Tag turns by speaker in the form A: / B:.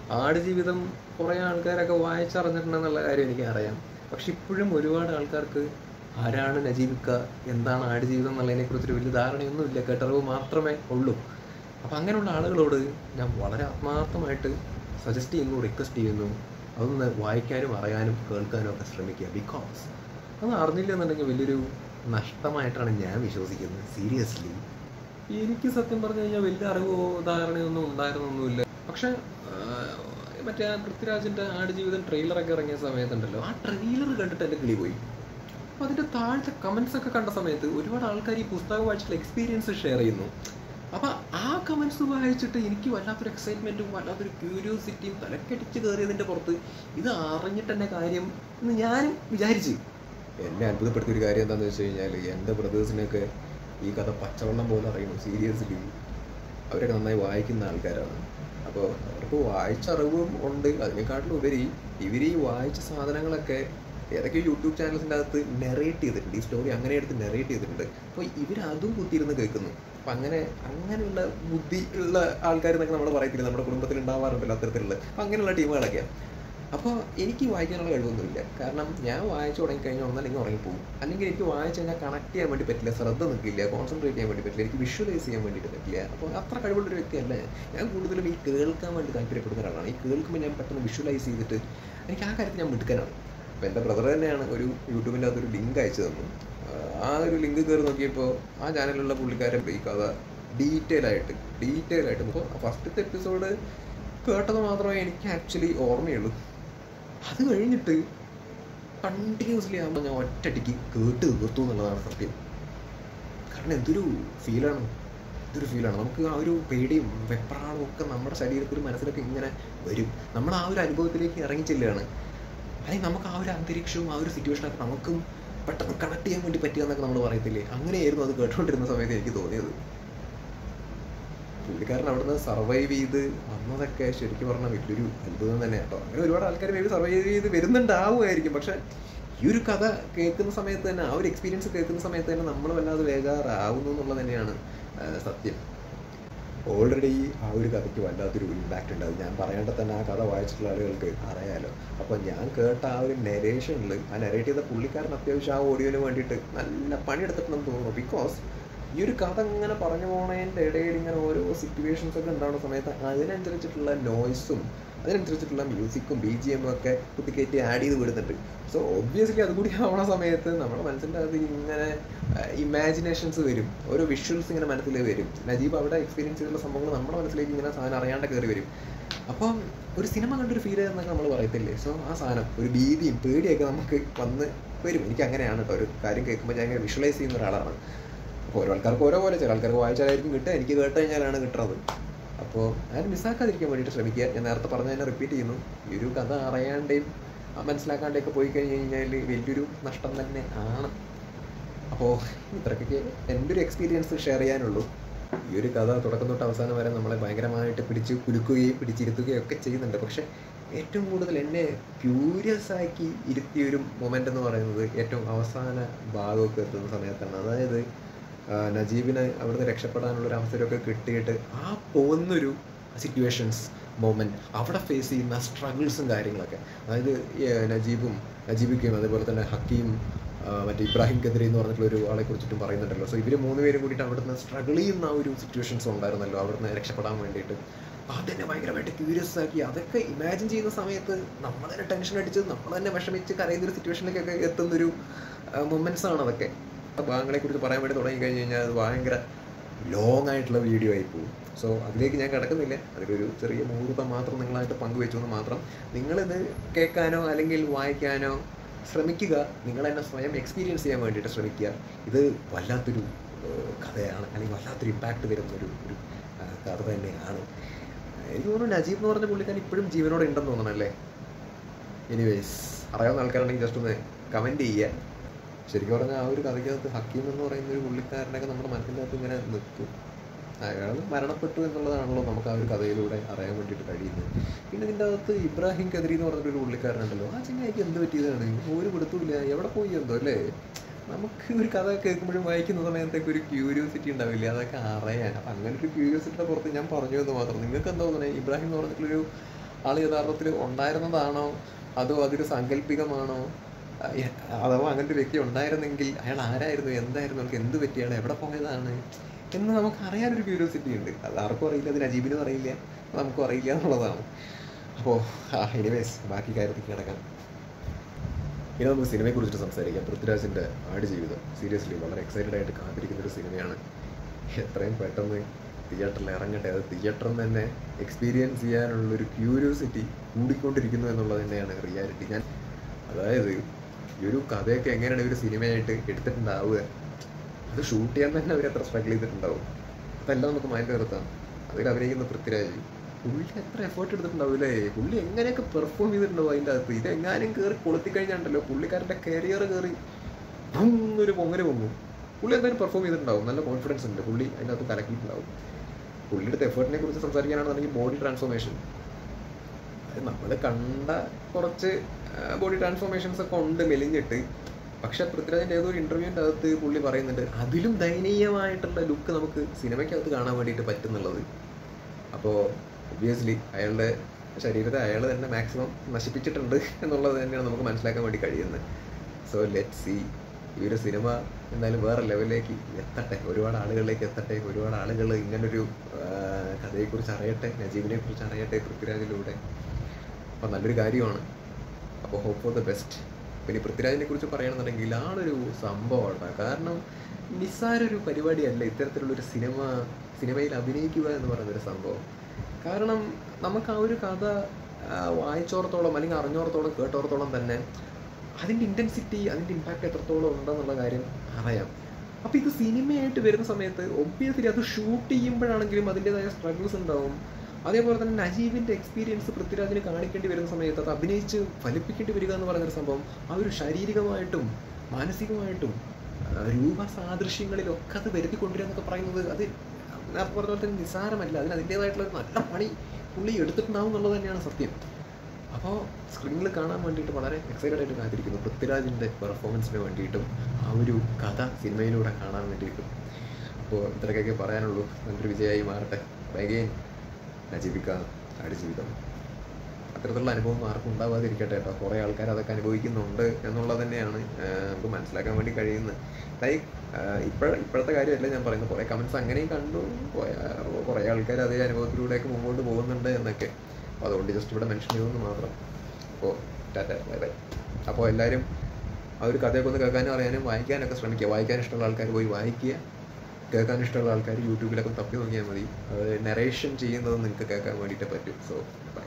A: ആടുജീവിതം കുറേ ആൾക്കാരൊക്കെ വായിച്ചറിഞ്ഞിട്ടുണ്ടെന്നുള്ള കാര്യം എനിക്ക് അറിയാം പക്ഷെ ഇപ്പോഴും ഒരുപാട് ആൾക്കാർക്ക് ആരാണ് നജീബിക്ക എന്താണ് ആടുജീവിതം എന്നുള്ളതിനെക്കുറിച്ചൊരു വലിയ ധാരണയൊന്നുമില്ല കേട്ടറിവ് മാത്രമേ ഉള്ളൂ അപ്പം അങ്ങനെയുള്ള ആളുകളോട് ഞാൻ വളരെ ആത്മാർത്ഥമായിട്ട് സജസ്റ്റ് ചെയ്യുന്നു റിക്വസ്റ്റ് ചെയ്യുന്നു അതൊന്ന് വായിക്കാനും അറിയാനും കേൾക്കാനും ഒക്കെ ശ്രമിക്കുക ബിക്കോസ് അത് അറിഞ്ഞില്ല എന്നുണ്ടെങ്കിൽ വലിയൊരു നഷ്ടമായിട്ടാണ് ഞാൻ വിശ്വസിക്കുന്നത് സീരിയസ്ലി എനിക്ക് സത്യം പറഞ്ഞു കഴിഞ്ഞാൽ വലിയ അറിവോ ധാരണയൊന്നും ഉണ്ടായിരുന്നൊന്നുമില്ല പക്ഷെ ആഹ്, മറ്റേ ആ പൃഥ്വിരാജിന്റെ ആടുജീവിതം ട്രെയിലറൊക്കെ ഇറങ്ങിയ സമയത്തുണ്ടല്ലോ ആ ട്രെയിലർ കണ്ടിട്ട് എൻ്റെ കിളി പോയി അപ്പൊ അതിന്റെ താഴത്തെ കമന്റ്സ് ഒക്കെ കണ്ട സമയത്ത് ഒരുപാട് ആൾക്കാർ ഈ പുസ്തകം വായിച്ചിട്ടുള്ള എക്സ്പീരിയൻസ് ഷെയർ ചെയ്യുന്നു അപ്പൊ ആ കമന്റ്സ് വായിച്ചിട്ട് എനിക്ക് വല്ലാത്തൊരു എക്സൈറ്റ്മെന്റും വല്ലാത്തൊരു ക്യൂരിയോസിറ്റിയും തലക്കടിച്ച് കയറിയതിന്റെ പുറത്ത് ഇത് അറിഞ്ഞിട്ട് തന്നെ കാര്യം എന്ന് ഞാനും വിചാരിച്ചു എന്നെ അത്ഭുതപ്പെടുത്തിയ ഒരു കാര്യം എന്താണെന്ന് വെച്ച് കഴിഞ്ഞാൽ എൻ്റെ ബ്രദേഴ്സിനൊക്കെ ഈ കഥ പച്ചവെള്ളം പോലെ അറിയണം സീരിയസ്ലി അവരൊക്കെ നന്നായി വായിക്കുന്ന ആൾക്കാരാണ് അപ്പോൾ അവർക്ക് വായിച്ച അറിവും ഉണ്ട് അതിനെക്കാട്ടിലും ഉപരി ഇവർ ഈ വായിച്ച സാധനങ്ങളൊക്കെ ഏതൊക്കെ യൂട്യൂബ് ചാനൽസിൻ്റെ അകത്ത് നെറേറ്റ് ചെയ്തിട്ടുണ്ട് ഈ സ്റ്റോറി അങ്ങനെ എടുത്ത് നെറേറ്റ് ചെയ്തിട്ടുണ്ട് അപ്പോൾ ഇവർ അതും കുത്തിയിരുന്ന് കേൾക്കുന്നു അപ്പം അങ്ങനെ അങ്ങനെയുള്ള ബുദ്ധി ഉള്ള ആൾക്കാർ എന്നൊക്കെ നമ്മൾ പറയത്തില്ല നമ്മുടെ കുടുംബത്തിൽ ഉണ്ടാവാറുണ്ടല്ലോ അത്തരത്തിലുള്ള അപ്പം അങ്ങനെയുള്ള ടീമുകളൊക്കെയാണ് അപ്പോൾ എനിക്ക് വായിക്കാനുള്ള കഴിവൊന്നുമില്ല കാരണം ഞാൻ വായിച്ചു തുടങ്ങിക്കഴിഞ്ഞാൽ ഒന്നല്ലെങ്കിൽ ഉറങ്ങിപ്പോകും അല്ലെങ്കിൽ എനിക്ക് വായിച്ചു കഴിഞ്ഞാൽ കണക്ട് ചെയ്യാൻ വേണ്ടി പറ്റില്ല ശ്രദ്ധ നിൽക്കില്ല കോൺസെൻട്രേറ്റ് ചെയ്യാൻ വേണ്ടി പറ്റില്ല എനിക്ക് വിഷ്വലൈസ് ചെയ്യാൻ വേണ്ടിയിട്ട് പറ്റില്ല അപ്പോൾ അത്ര കഴിവുള്ളൊരു വ്യക്തിയല്ല ഞാൻ. ഞാൻ കൂടുതലും ഈ കേൾക്കാൻ വേണ്ടി താല്പര്യപ്പെടുന്ന ഒരാളാണ് ഈ കേൾക്കുമ്പോൾ ഞാൻ പെട്ടെന്ന് വിഷ്വലൈസ് ചെയ്തിട്ട് എനിക്ക് ആ കാര്യത്തിൽ ഞാൻ മിടുക്കനാണ് അപ്പോൾ എൻ്റെ ബ്രദർ തന്നെയാണ് ഒരു യൂട്യൂബിൻ്റെ അകത്തൊരു ലിങ്ക് അയച്ചു തന്നു ആഹ് ആ ഒരു ലിങ്ക് കയറി നോക്കിയപ്പോൾ ആ ചാനലിലുള്ള പുള്ളിക്കാരൻ ഈ കഥ ഡീറ്റെയിൽ ആയിട്ട് ഡീറ്റെയിൽ ആയിട്ട് ഇപ്പോൾ ഫസ്റ്റത്തെ എപ്പിസോഡ് കേട്ടത് മാത്രമേ എനിക്ക് ആക്ച്വലി ഓർമ്മയുള്ളൂ അത് കഴിഞ്ഞിട്ട് കണ്ടിന്യൂസ്ലി ആകുമ്പോൾ ഞാൻ ഒറ്റയടിക്ക് കേട്ട് തീർത്തു എന്നുള്ളതാണ് സത്യം കാരണം എന്തൊരു ഫീലാണ് എന്തൊരു ഫീലാണ് നമുക്ക് ആ ഒരു പേടിയും വെപ്രാളവും ഒക്കെ നമ്മുടെ ശരീരത്തിലും മനസ്സിലൊക്കെ ഇങ്ങനെ വരും നമ്മൾ ആ ഒരു അനുഭവത്തിലേക്ക് ഇറങ്ങിച്ചെല്ലുകയാണ് അല്ലെങ്കിൽ നമുക്ക് ആ ഒരു അന്തരീക്ഷവും ആ ഒരു സിറ്റുവേഷനൊക്കെ നമുക്കും പെട്ടെന്ന് കണക്ട് ചെയ്യാൻ വേണ്ടി പറ്റുക എന്നൊക്കെ നമ്മൾ പറയത്തില്ലേ അങ്ങനെയായിരുന്നു അത് കേട്ടുകൊണ്ടിരുന്ന സമയത്ത് എനിക്ക് തോന്നിയത് പുള്ളിക്കാരൻ അവിടുന്ന് സർവൈവ് ചെയ്ത് വന്നതൊക്കെ ശരിക്കും പറഞ്ഞാൽ വലിയൊരു അത്ഭുതം തന്നെ കേട്ടോ അങ്ങനെ ഒരുപാട് ആൾക്കാർ മേബി സർവൈവ് ചെയ്ത് വരുന്നുണ്ടാവുമായിരിക്കും പക്ഷെ ഈ ഒരു കഥ കേൾക്കുന്ന സമയത്ത് തന്നെ ആ ഒരു എക്സ്പീരിയൻസ് കേൾക്കുന്ന സമയത്ത് തന്നെ നമ്മൾ വല്ലാതെ വേഗാറാവുന്നു എന്നുള്ളത് തന്നെയാണ് ആ, സത്യം ഓൾറെഡി ആ ഒരു കഥയ്ക്ക് വല്ലാത്തൊരു ഇമ്പാക്റ്റ് ഉണ്ട് അത് ഞാൻ പറയേണ്ട തന്നെ ആ കഥ വായിച്ചിട്ടുള്ള ആളുകൾക്ക് അറിയാലോ അപ്പോൾ ഞാൻ കേട്ട ആ ഒരു നെരേഷനിൽ ആ നെറേറ്റ് ചെയ്ത പുള്ളിക്കാരൻ അത്യാവശ്യം ആ ഓഡിയോന് വേണ്ടിയിട്ട് നല്ല പണിയെടുത്തിട്ടുണ്ടെന്ന് തോന്നുന്നു ബിക്കോസ് ഈ ഒരു കഥ ഇങ്ങനെ പറഞ്ഞു പോണതിൻ്റെ ഇടയിൽ ഇങ്ങനെ ഓരോ സിറ്റുവേഷൻസ് ഒക്കെ ഉണ്ടാവുന്ന സമയത്ത് അതിനനുസരിച്ചിട്ടുള്ള നോയ്സും അതിനനുസരിച്ചിട്ടുള്ള മ്യൂസിക്കും ബി ജി എമ്മും ഒക്കെ കുത്തിക്കയറ്റി ആഡ് ചെയ്ത് വിടുന്നുണ്ട് സോ ഒബ്വിയസ്ലി അതുകൂടി ആവണ സമയത്ത് നമ്മുടെ മനസ്സിൻ്റെ അകത്ത് ഇങ്ങനെ ഇമാജിനേഷൻസ് വരും ഓരോ വിഷ്വൽസ് ഇങ്ങനെ മനസ്സിൽ വരും നജീബ് അവിടെ എക്സ്പീരിയൻസ് ചെയ്തിട്ടുള്ള സംഭവങ്ങൾ നമ്മുടെ മനസ്സിലേക്ക് ഇങ്ങനെ സാധനം അറിയാണ്ട് കയറി വരും അപ്പം ഒരു സിനിമ കണ്ടൊരു ഫീൽ എന്നൊക്കെ നമ്മൾ പറയത്തില്ലേ സോ ആ സാധനം ഒരു ഭീതിയും പേടിയൊക്കെ നമുക്ക് വന്ന് വരും എനിക്ക് അങ്ങനെയാണ് കേട്ടോ ഒരു കാര്യം കേൾക്കുമ്പോൾ ഞാൻ ഇങ്ങനെ വിഷ്വലൈസ് ചെയ്യുന്ന ഒരാളാണ് അപ്പോൾ ഓരോ ആൾക്കാർക്ക് ഓരോ പോലെ ചില ആൾക്കാർക്ക് വായിച്ചാലായിരിക്കും കിട്ടുക എനിക്ക് കേട്ട് കഴിഞ്ഞാലാണ് കിട്ടുന്നത് അപ്പോൾ ആരും മിസ്സാക്കാതിരിക്കാൻ വേണ്ടിയിട്ട് ശ്രമിക്കുക ഞാൻ നേരത്തെ പറഞ്ഞ തന്നെ റിപ്പീറ്റ് ചെയ്യുന്നു ഈ ഒരു കഥ അറിയാണ്ടേയും ആ മനസ്സിലാക്കാണ്ടൊക്കെ പോയി കഴിഞ്ഞ് കഴിഞ്ഞാൽ വലിയൊരു നഷ്ടം തന്നെ ആണ് അപ്പോൾ ഇത്രയ്ക്കൊക്കെ എൻ്റെ ഒരു എക്സ്പീരിയൻസ് ഷെയർ ചെയ്യാനുള്ളൂ ഈ ഒരു കഥ തുടക്കം തൊട്ട് അവസാനം വരെ നമ്മളെ ഭയങ്കരമായിട്ട് പിടിച്ച് കുലുക്കുകയും പിടിച്ചിരുത്തുകയും ഒക്കെ ചെയ്യുന്നുണ്ട് പക്ഷേ ഏറ്റവും കൂടുതൽ എന്നെ ക്യൂരിയസ് ആക്കി ഇരുത്തിയ ഒരു മൊമെൻ്റ് എന്ന് പറയുന്നത് ഏറ്റവും അവസാന ഭാഗമൊക്കെ എത്തുന്ന സമയത്താണ് അതായത് ആ, നജീബിന് അവിടുന്ന് രക്ഷപ്പെടാനുള്ള ഒരു അവസരമൊക്കെ കിട്ടിയിട്ട് ആ പോകുന്നൊരു സിറ്റുവേഷൻസ് മൊമെൻറ്റ് അവിടെ ഫേസ് ചെയ്യുന്ന സ്ട്രഗിൾസും കാര്യങ്ങളൊക്കെ അതായത് ഈ, നജീബും നജീബിക്കും അതേപോലെ തന്നെ ഹക്കീം ആ, മറ്റേ ഇബ്രാഹിം കദ്രി എന്ന് പറഞ്ഞിട്ടുള്ള ഒരു ആളെ കുറിച്ചിട്ടും പറയുന്നുണ്ടല്ലോ സോ ഇവർ മൂന്ന് പേരും കൂടിയിട്ട് അവിടുന്ന് സ്ട്രഗിൾ ചെയ്യുന്ന ആ ഒരു സിറ്റുവേഷൻസ് ഉണ്ടായിരുന്നല്ലോ അവിടുന്ന് രക്ഷപ്പെടാൻ വേണ്ടിയിട്ട് അതെന്നെ ഭയങ്കരമായിട്ട് ക്യൂരിയസ് ആക്കി അതൊക്കെ ഇമാജിൻ ചെയ്യുന്ന സമയത്ത് നമ്മൾ തന്നെ ടെൻഷൻ അടിച്ച് നമ്മൾ തന്നെ വിഷമിച്ച് കരയുന്ന ഒരു സിറ്റുവേഷനിലേക്കൊക്കെ എത്തുന്നൊരു മൊമെന്റ്സ് ആണ് അതൊക്കെ ആ ഭാഗങ്ങളെ കുറിച്ച് പറയാൻ വേണ്ടി തുടങ്ങി കഴിഞ്ഞ് കഴിഞ്ഞാൽ അത് ഭയങ്കര ലോങ് ആയിട്ടുള്ള വീഡിയോ ആയി പോകും സോ അതിലേക്ക് ഞാൻ കിടക്കുന്നില്ല അതിലൊരു ചെറിയ മുഹൂർത്തം മാത്രം നിങ്ങളായിട്ട് പങ്കുവെച്ചു എന്ന് മാത്രം നിങ്ങളിത് കേൾക്കാനോ അല്ലെങ്കിൽ വായിക്കാനോ ശ്രമിക്കുക നിങ്ങൾ തന്നെ സ്വയം എക്സ്പീരിയൻസ് ചെയ്യാൻ വേണ്ടിയിട്ട് ശ്രമിക്കുക ഇത് വല്ലാത്തൊരു ഏഹ്, കഥയാണ് അല്ലെങ്കിൽ വല്ലാത്തൊരു ഇമ്പാക്റ്റ് വരുന്ന ഒരു ഒരു ആ, കഥ തന്നെയാണ് എനിക്ക് തോന്നുന്നു നജീബ് എന്ന് പറഞ്ഞ പുള്ളിക്കാരൻ ഇപ്പോഴും ജീവനോടെ ഉണ്ടെന്ന് തോന്നണല്ലേ എനിവേസ് അറിയാവുന്ന ആൾക്കാരുണ്ടെങ്കിൽ ജസ്റ്റ് ഒന്ന് കമൻറ്റ് ചെയ്യുക ശരിക്കും പറഞ്ഞാൽ ആ ഒരു കഥയ്ക്കകത്ത് ഹക്കീം എന്ന് പറയുന്ന ഒരു പുള്ളിക്കാരനൊക്കെ നമ്മുടെ മനസ്സിൻ്റെ അകത്ത് ഇങ്ങനെ നിൽക്കും അയാൾ മരണപ്പെട്ടു എന്നുള്ളതാണല്ലോ നമുക്ക് ആ ഒരു കഥയിലൂടെ അറിയാൻ വേണ്ടിയിട്ട് കഴിയുന്നത് പിന്നെ ഇതിൻ്റെ അകത്ത് ഇബ്രാഹിം കദരി എന്ന് പറഞ്ഞൊരു പുള്ളിക്കാരനുണ്ടല്ലോ ആ ചെങ്ങായിക്ക് എന്ത് പറ്റിയതാണ് ഒരു പിടുത്തമില്ല എവിടെ പോയി എന്തോ അല്ലേ നമുക്ക് ഒരു കഥ കേൾക്കുമ്പോഴും വായിക്കുന്ന സമയത്തൊക്കെ ഒരു ക്യൂരിയോസിറ്റി ഉണ്ടാവില്ല അതൊക്കെ അറിയാൻ അപ്പം അങ്ങനെ ഒരു ക്യൂരിയോസിറ്റിയുടെ പുറത്ത് ഞാൻ പറഞ്ഞു എന്ന് മാത്രം നിങ്ങൾക്ക് എന്താ തോന്നുന്നത് ഇബ്രാഹിം എന്ന് പറഞ്ഞിട്ടുള്ളൊരു ആൾ യഥാർത്ഥത്തിൽ ഉണ്ടായിരുന്നതാണോ അതോ അതൊരു സാങ്കല്പികമാണോ ആ, എ- അഥവാ അങ്ങനത്തെ ഒരു വ്യക്തി ഉണ്ടായിരുന്നെങ്കിൽ അയാൾ ആരായിരുന്നു എന്തായിരുന്നു അവർക്ക് എന്ത് പറ്റി അയാൾ എവിടെ പോയതാണ് എന്ന് നമുക്ക് അറിയാനൊരു ക്യൂരിയോസിറ്റി ഉണ്ട് അത് ആർക്കും അറിയില്ല അത് നജീബിനും അറിയില്ല നമുക്കും അറിയില്ല എന്നുള്ളതാണ് അപ്പോൾ എനിവേസ് ബാക്കി കാര്യത്തിലേക്ക് കിടക്കാം ഇനി നമുക്ക് സിനിമയെ കുറിച്ചിട്ട് സംസാരിക്കാം പൃഥ്വിരാജിൻ്റെ ആടുജീവിതം സീരിയസ്ലി വളരെ എക്സൈറ്റഡ് ആയിട്ട് കാത്തിരിക്കുന്ന ഒരു സിനിമയാണ് എത്രയും പെട്ടെന്ന് തിയേറ്ററിൽ ഇറങ്ങട്ടെ അത് തിയേറ്ററിൽ നിന്ന് തന്നെ എക്സ്പീരിയൻസ് ചെയ്യാനുള്ളൊരു ക്യൂരിയോസിറ്റി കൂടിക്കൊണ്ടിരിക്കുന്നു എന്നുള്ളത് തന്നെയാണ് റിയാലിറ്റി ഞാൻ അതായത് ഈ ഒരു കഥയൊക്കെ എങ്ങനെയാണ് ഒരു സിനിമയായിട്ട് എടുത്തിട്ടുണ്ടാവുക അത് ഷൂട്ട് ചെയ്യാൻ തന്നെ അവർ എത്ര സ്ട്രഗിൾ ചെയ്തിട്ടുണ്ടാവും അതെല്ലാം നമുക്ക് മൈൻഡ് നിർത്താം അതിൽ അഭിനയിക്കുന്ന പൃഥ്വിരാജ് പുള്ളി എത്ര എഫേർട്ട് എടുത്തിട്ടുണ്ടാവില്ലേ പുള്ളി എങ്ങനെയൊക്കെ പെർഫോം ചെയ്തിട്ടുണ്ടാവും അതിൻ്റെ അകത്ത് ഇത് എങ്ങാനും കയറി കൊളുത്തി കഴിഞ്ഞാണ്ടല്ലോ പുള്ളിക്കാരൻ്റെ കരിയർ കയറി ഒരു പൊങ്ങല് പൊങ്ങും പുള്ളി എന്തായാലും പെർഫോം ചെയ്തിട്ടുണ്ടാവും നല്ല കോൺഫിഡൻസ് ഉണ്ട് പുള്ളി അതിൻ്റെ അകത്ത് കലക്കിയിട്ടുണ്ടാവും പുള്ളിയുടെ എഫേർട്ടിനെ കുറിച്ച് സംസാരിക്കാനാണെന്നുണ്ടെങ്കിൽ ബോഡി ട്രാൻസ്ഫോർമേഷൻ നമ്മൾ കണ്ട കുറച്ച് ബോഡി ട്രാൻസ്ഫോർമേഷൻസ് ഒക്കെ ഉണ്ട് മെലിഞ്ഞിട്ട് പക്ഷെ പൃഥ്വിരാജിൻ്റെ ഏതോ ഒരു ഇൻ്റർവ്യൂവിൻ്റെ അകത്ത് പുള്ളി പറയുന്നുണ്ട് അതിലും ദയനീയമായിട്ടുള്ള ലുക്ക് നമുക്ക് സിനിമയ്ക്കകത്ത് കാണാൻ വേണ്ടിയിട്ട് പറ്റുന്നുള്ളത് അപ്പോൾ ഒബ്വിയസ്ലി അയാളുടെ ശരീരത്തെ അയാൾ തന്നെ മാക്സിമം നശിപ്പിച്ചിട്ടുണ്ട് എന്നുള്ളത് തന്നെയാണ് നമുക്ക് മനസ്സിലാക്കാൻ വേണ്ടി കഴിയുന്നത് സോ ലെറ്റ് സി ഈ ഒരു സിനിമ എന്തായാലും വേറെ ലെവലിലേക്ക് എത്തട്ടെ ഒരുപാട് ആളുകളിലേക്ക് എത്തട്ടെ ഒരുപാട് ആളുകൾ ഇങ്ങനൊരു ആ, കഥയെക്കുറിച്ച് അറിയട്ടെ നജീബിനെ കുറിച്ച് അറിയട്ടെ പൃഥ്വിരാജിലൂടെ അപ്പോൾ നല്ലൊരു കാര്യമാണ് അപ്പോൾ ഹോപ്പ് ഫോർ ദ ബെസ്റ്റ് പിന്നെ പൃഥ്വിരാജിനെ കുറിച്ച് പറയുകയാണെന്നുണ്ടെങ്കിൽ ആളൊരു സംഭവമാണ് കാരണം നിസ്സാരൊരു പരിപാടിയല്ല ഇത്തരത്തിലുള്ളൊരു സിനിമ സിനിമയിൽ അഭിനയിക്കുക എന്ന് പറയുന്നൊരു സംഭവം കാരണം നമുക്ക് ആ ഒരു കഥ ആ, വായിച്ചോർത്തോളം അല്ലെങ്കിൽ അറിഞ്ഞോർത്തോളം കേട്ടോർത്തോളം തന്നെ അതിൻ്റെ ഇൻറ്റൻസിറ്റി അതിൻ്റെ ഇമ്പാക്റ്റ് എത്രത്തോളം ഉണ്ടെന്നുള്ള കാര്യം അറിയാം അപ്പോൾ ഇത് സിനിമയായിട്ട് വരുന്ന സമയത്ത് ഒബ്വിയസ്ലി അത് ഷൂട്ട് ചെയ്യുമ്പോഴാണെങ്കിലും അതിൻ്റെതായ സ്ട്രഗിൾസ് ഉണ്ടാവും അതേപോലെ തന്നെ നജീബിൻ്റെ എക്സ്പീരിയൻസ് പൃഥ്വിരാജിന് കാണിക്കേണ്ടി വരുന്ന സമയത്ത് അത് അഭിനയിച്ച് ഫലിപ്പിക്കേണ്ടി വരിക എന്ന് പറയുന്നൊരു സംഭവം ആ ഒരു ശാരീരികമായിട്ടും മാനസികമായിട്ടും ആ, രൂപസാദൃശ്യങ്ങളിലൊക്കെ അത് വരുത്തി കൊണ്ടുവരിക എന്നൊക്കെ പറയുന്നത് അത് നേരത്തെ പറഞ്ഞ പോലെ തന്നെ നിസ്സാരമല്ല അതിന് അതിൻ്റേതായിട്ടുള്ള ഒരു നല്ല പണി പുള്ളി എടുത്തിട്ടുണ്ടാവും എന്നുള്ളത് തന്നെയാണ് സത്യം അപ്പോൾ സ്ക്രീനിൽ കാണാൻ വേണ്ടിയിട്ട് വളരെ എക്സൈറ്റഡ് ആയിട്ട് കാത്തിരിക്കുന്നു പൃഥ്വിരാജിൻ്റെ പെർഫോമൻസിന് വേണ്ടിയിട്ടും ആ ഒരു കഥ സിനിമയിലൂടെ കാണാൻ വേണ്ടിയിട്ടും അപ്പോൾ ഇത്രയൊക്കെ പറയാനുള്ളൂ നല്ലൊരു വിജയമായി മാറട്ടെ അഗെയിൻ നജീവിക്ക ആടുജീവിതം അത്തരത്തിലുള്ള അനുഭവം ആർക്കും ഉണ്ടാവാതിരിക്കട്ടെ കേട്ടോ കുറേ ആൾക്കാർ അതൊക്കെ അനുഭവിക്കുന്നുണ്ട് എന്നുള്ളത് തന്നെയാണ് ആ, നമുക്ക് മനസ്സിലാക്കാൻ വേണ്ടി കഴിയുന്നത് ലൈക്ക് ഇപ്പോഴ ഇപ്പോഴത്തെ കാര്യമല്ല ഞാൻ പറയുന്നത് കുറേ കമൻസ് അങ്ങനെയും കണ്ടു പോയ- കുറേ ആൾക്കാർ അതേ അനുഭവത്തിലൂടെയൊക്കെ മുമ്പോട്ട് പോകുന്നുണ്ട് എന്നൊക്കെ അപ്പോൾ അതുകൊണ്ട് ജസ്റ്റ് ഇവിടെ മെൻഷൻ ചെയ്തെന്ന് മാത്രം അപ്പോൾ ടാറ്റ ബൈ ബൈ അപ്പോൾ എല്ലാവരും ആ ഒരു കഥയൊക്കെ ഒന്ന് കേൾക്കാനും അറിയാനും വായിക്കാനൊക്കെ ശ്രമിക്കുക വായിക്കാൻ ഇഷ്ടമുള്ള ആൾക്കാർ പോയി വായിക്കുക കേൾക്കാൻ ഇഷ്ടമുള്ള ആൾക്കാർ യൂട്യൂബിലൊക്കെ തപ്പി നോക്കിയാൽ മതി അത് നറേഷൻ ചെയ്യുന്നത് നിങ്ങൾക്ക് കേൾക്കാൻ വേണ്ടിയിട്ട് പറ്റും സോ ബൈ